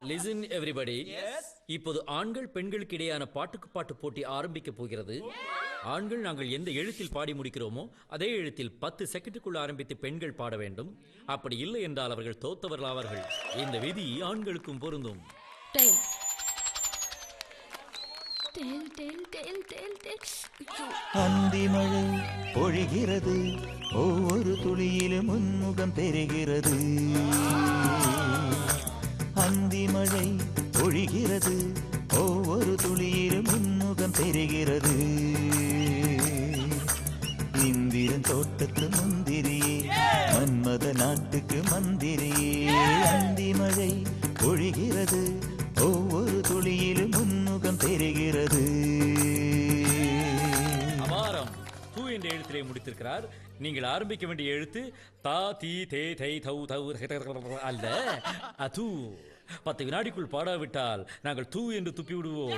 Listen everybody இப்போது ஆண்கள் பெண்களுக்கு இடையான பாட்டுக்கு பாட்டு போட்டி ஆரம்பிக்க போகிறது ஆண்கள் நாங்கள் எந்த எழுத்தில் பாடி முடிக்கிறோமோ அதே எழுத்தில் பத்து செகண்டுக்குள் ஆரம்பித்து பெண்கள் பாட வேண்டும் அப்படி இல்லை என்றால் அவர்கள் தோத்தவர்களாவார்கள் இந்த விதி ஆண்களுக்கும் பொருந்தும் tail tail tail tail tail tail ஐயோ அந்திமழை பொழிகிறது ஒவ்வொரு துளியிலும் உன்முகம் பெறுகிறது அந்திமழை பொழிகிறது ஒவ்வொரு துளியிலும் உன்முகம் பெறுகிறது இந்திரன் தோட்டத்து முந்திரியே மன்மத நாட்டுக்கு மந்திரியே அந்திமழை பொழிகிறது ஒவ்வொரு துளியிலும் உன்முகம் பெறுகிறது அபாரம் தூ என்ற எழுத்திலே முடித்திருக்கிறார் நீங்கள் ஆரம்பிக்க வேண்டிய எழுத்து தா தீ தே தை தௌ தௌ அல்ல அது பத்து வினாடிக்குள் பாடாவிட்டால் நாங்கள் தூ என்று துப்பி விடுவோம்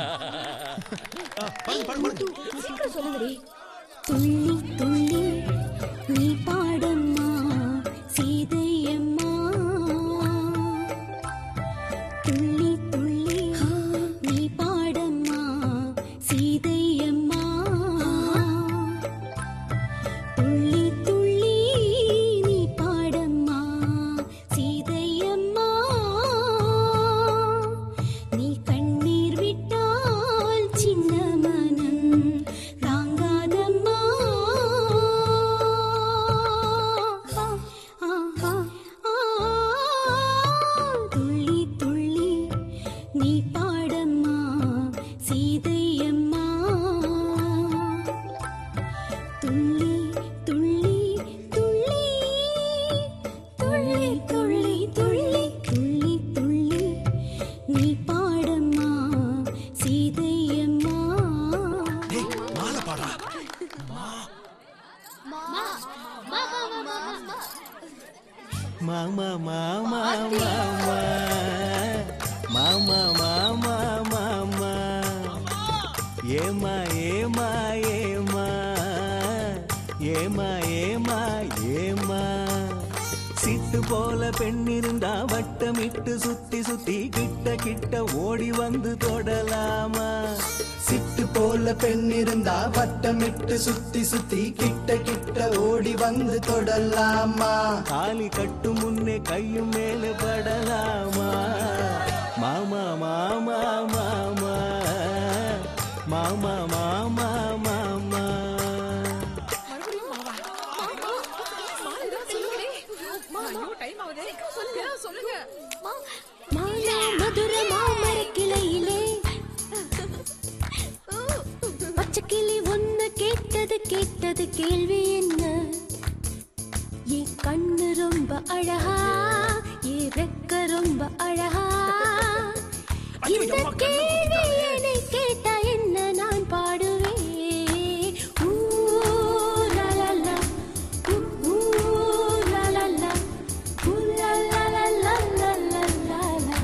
சீக்கிரம் சொல்லுங்கடி துள்ளி துள்ளி நீ பாடம்மா சீதையம்மா துள்ளி துள்ளி நீ பாடம்மா சீதையம்மா துள்ளி துள்ளி நீ பாடம்மா சீதையம்மா நீ கண்ணீர் விட்டால் சின்ன மனம் தாங்காதம்மா ஆ, ஆ, ஆ, துள்ளி துள்ளி நீ பாடம்மா சீதையம்மா துள்ளி துள்ளி துள்ளி துள்ளி துள்ளி துள்ளி துள்ளி துள்ளி நீ பாடம்மா சீதையம்மா மாமா மாமா மாமா மாமா மாமா மாமா ஏமா ஏமா ஏமா ஏமா ஏமா ஏமா சிட்டு போல பெண் இருந்தா வட்டமிட்டு சுத்தி சுத்தி கிட்ட கிட்ட ஓடி வந்து தொடலாமா சிட்டு போல பெண் இருந்தா வட்டமிட்டு சுத்தி சுத்தி கிட்ட கிட்ட ஓடி வந்து தொடலாமா தாலி கட்டும் முன்னே கையும் மேலே படலாமா மாமா மாமா மாமா மாமா மாமா மாமா மாலா மதுர மாமர கிளையிலே பச்சை கிளி ஒன்னு கேட்டது கேட்டது கேள்வி என்ன என் கண்ணு ரொம்ப அழகா என் ரெக்க ரொம்ப அழகா இந்த கேள்வி என்னை கேட்டா என்ன நான் பாடுவேன் ஊ, லா, லா, லா. ஊ, ஊ, லா, லா, லா. ஊ, லா, லா, லா, லா, லா, லா, லா, லா.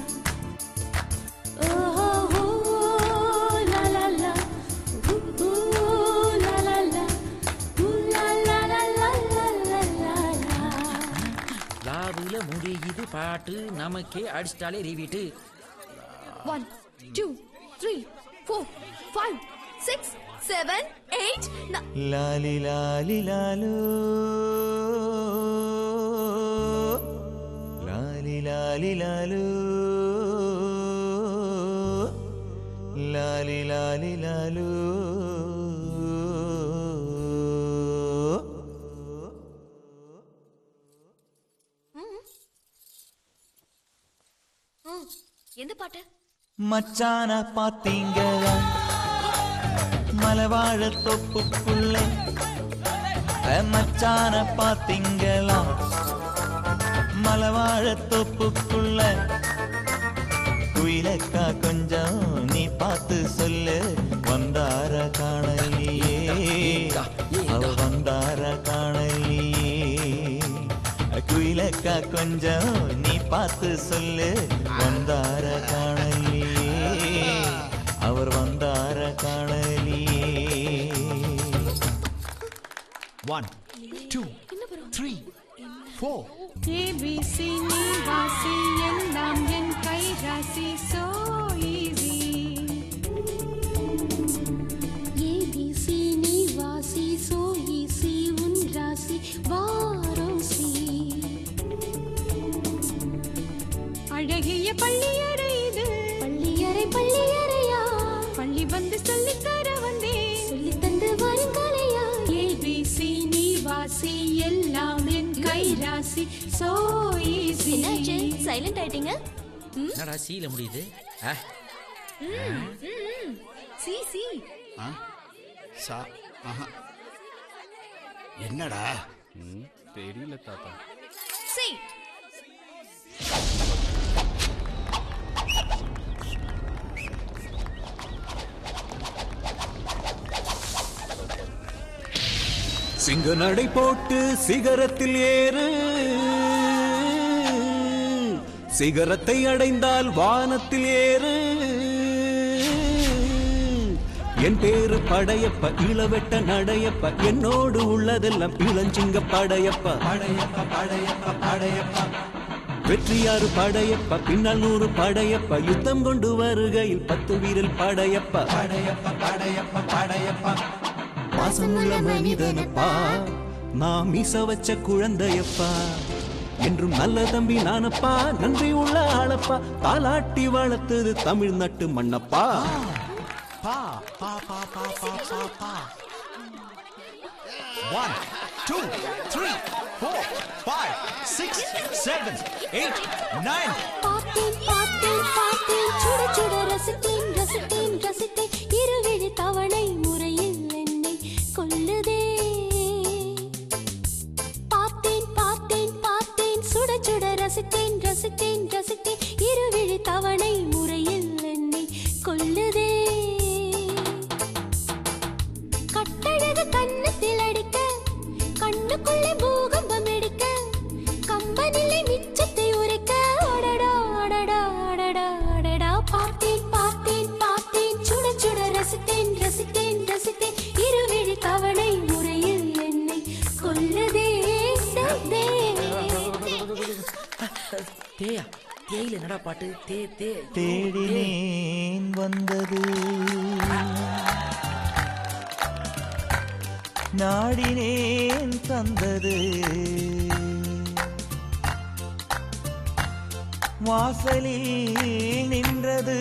ஓ, ஓ, லா, லா, லா. ஊ, ஊ, லா, லா, லா. ஊ, லா, லா, லா, லா, லா, லா, லா, லா. லாவுல முடியுது பாட்டு நமக்கே அடிச்சிட்டாலே ரீவிட்டு One, two, three, four, five, six, seven, eight, nine. லாலி லாலி லாலோ லாலி லாலி லாலோ லாலி லாலி லாலோ ம், எந்த பாட்டு மச்சான பாத்தீங்களா மலவாழ தொப்புக்குள்ள அஹ், மச்சான பாத்தீங்களா மலவாழ தொப்புக்குள்ள குயிலக்கா கொஞ்சம் நீ பார்த்து சொல்லு வந்தார காணலியே அவ வந்தார காணலியே குயிலக்கா கொஞ்சம் நீ பார்த்து சொல்லு வந்தார காணலியே அவர் வந்தார காணலியே one two three four ABC நீ வாசி எல்லாம் என் கை அழகிய பள்ளியறை இது பள்ளியறை பள்ளியறையா பள்ளி வந்து சொல்லித் தர வந்தேன் சொல்லி தந்து வருங்கலையா ஏபிசி நீ வாசி எல்லாம் என் கைராசி சோ ஈஸி என்னாச்சு சைலண்ட் ஆயிட்டீங்க என்னடா சீல முடியுது ஆ, சி சி ஆ? சா ஆஹா. என்னடா தெரியல தாத்தா சி சிங்க நடை போட்டு சிகரத்தில் ஏறு சிகரத்தை அடைந்தால் வானத்தில் ஏறு என் பேரு படையப்ப இளவெட்ட நடையப்ப என்னோடு உள்ளதெல்லாம் இளஞ்சிங்க படையப்ப படையப்ப படையப்ப படையப்ப வெற்றியாறு படையப்ப பின்னால் நூறு படையப்ப யுத்தம் கொண்டு வருகையில் பத்து வீரல் படையப்ப படையப்ப படையப்ப படையப்ப பாசமுள்ள மனிதனப்பா நான் மீச வச்ச குழந்தையப்பா என்றும் நல்ல தம்பி நானப்பா நன்றி உள்ள ஆளப்பா தாலாட்டி வளர்த்தது தமிழ்நாட்டு மண்ணப்பா பா பா பா பா பா பா பா one two three four five six seven eight nine பார்த்தேன் பார்த்தேன் பார்த்தேன் சுட சுட ரசித்தேன் ரசித்தேன் ரசித்தேன் இருவிழி தவணை முறையில் என்னை கொல்லுதே பார்த்தேன் பார்த்தேன் பார்த்தேன் சுட சுட ரசித்தேன் ரசித்தேன் ரசித்தேன் இருவிழி தவணை முறையில் என்னை கொல்லுதே கட்டழகு கண்ணத்தில் அடிக்க கண்ணுக்குள்ளே பூகம்பம் எடுக்க கம்பனிலே மிச்சத்தை உரைக்க அடடா அடடா அடடா அடடா பார்த்தேன் பார்த்தேன் பார்த்தேன் சுட சுட ரசித்தேன் ரசித்தேன் ரசித்தேன் இருவிழி தவணை முறையில் என்னை கொல்லுதே தே, தேயா தேயில என்னடா பாட்டு தே தே தேடினேன் வந்தது நாடினேன் தந்தது வாசலில் நின்றது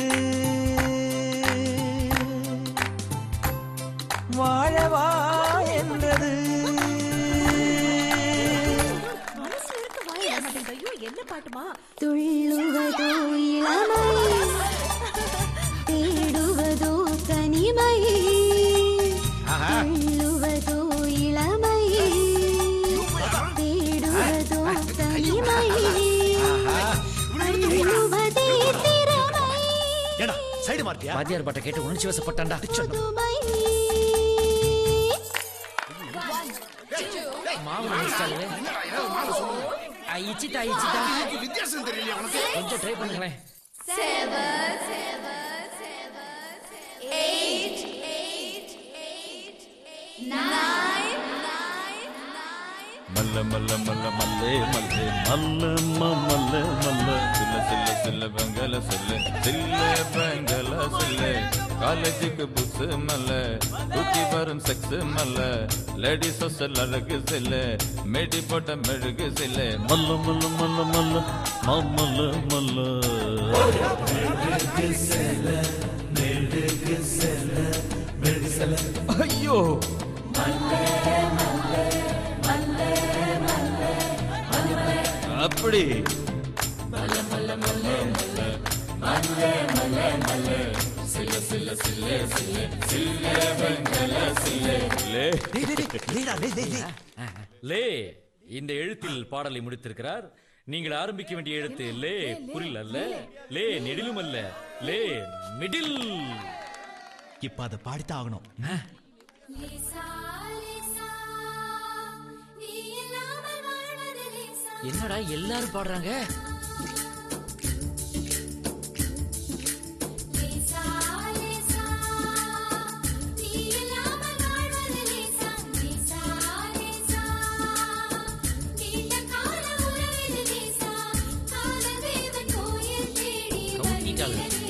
வாழவா என்றது துள்ளுவதோ இளமை தேடுவதோ தனிமை துள்ளுவதோ இளமை தேடுவதோ தனிமை துள்ளுவதே திறமை ஏடா சைடு மார்க்கியா வாத்தியார் பாட்டை கேட்டு உணர்ச்சி வசப்பட்டான்டா புதுமை மாவு நினைச்சாலே இச்சிட்டா இச்சிட்டா வித்தியாசம் தெரியல உனக்கு கொஞ்சம் ட்ரை பண்ணுங்களேன் seven seven seven eight eight eight nine nine nine மல்ல மல்ல மல்ல மல்லே மல்லே மல்ல ம- மல்ல மல்ல சில்ல சில்ல சில்ல பெங்கல சில்ல சில்ல பெங்கல சில்ல காலேஜுக்கு புஸ் மல்ல தூக்கி வரும் செக்ஸ் மல்ல லேடிஸ் ஹாஸ்டல் அழகு சில்ல மேடி போட்ட மெழுகு சில்ல மல்ல மல்ல மல்ல மல்ல ம- மல்ல மல்ல ஐயோ அப்படி லே லே இந்த எழுத்தில் பாடலை முடித்திருக்கிறார் நீங்கள் ஆரம்பிக்க வேண்டிய எழுத்து லே புரில் அல்ல லே நெடிலும் அல்ல லே மிடில் இப்ப அதை பாடித்தான் ஆகணும் லேசா லேசா நீ இல்லாமல் வாழ்வது லேசா என்னடா எல்லாரும் பாடுறாங்க லேசா லேசா நீ இல்லாமல் வாழ்வது லேசா லேசா லேசா நீண்ட கால உறவில் லேசா காலதேவன் கோயில் தேடி கவுத்திட்டாங்க. வருகிறது